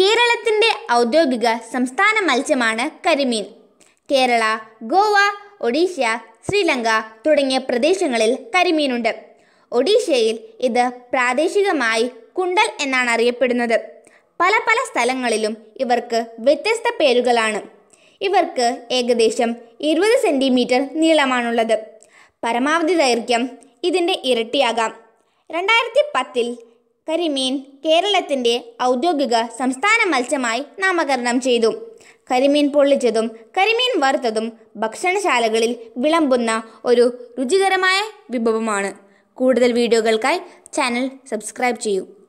കേരളത്തിൻ്റെ ഔദ്യോഗിക സംസ്ഥാന മത്സ്യമാണ് കരിമീൻ കേരള ഗോവ ഒഡീഷ ശ്രീലങ്ക തുടങ്ങിയ പ്രദേശങ്ങളിൽ കരിമീനുണ്ട് ഒഡീഷയിൽ ഇത് പ്രാദേശികമായി കുണ്ടൽ എന്നാണ് അറിയപ്പെടുന്നത് പല പല സ്ഥലങ്ങളിലും ഇവർക്ക് വ്യത്യസ്ത പേരുകളാണ് ഇവർക്ക് ഏകദേശം ഇരുപത് സെൻറ്റിമീറ്റർ നീളമാണുള്ളത് പരമാവധി ദൈർഘ്യം ഇതിൻ്റെ ഇരട്ടിയാകാം രണ്ടായിരത്തി പത്തിൽ കരിമീൻ കേരളത്തിൻ്റെ ഔദ്യോഗിക സംസ്ഥാന മത്സ്യമായി നാമകരണം ചെയ്തു കരിമീൻ പൊള്ളിച്ചതും കരിമീൻ വറുത്തതും ഭക്ഷണശാലകളിൽ വിളമ്പുന്ന ഒരു രുചികരമായ വിഭവമാണ് കൂടുതൽ വീഡിയോകൾക്കായി ചാനൽ സബ്സ്ക്രൈബ് ചെയ്യൂ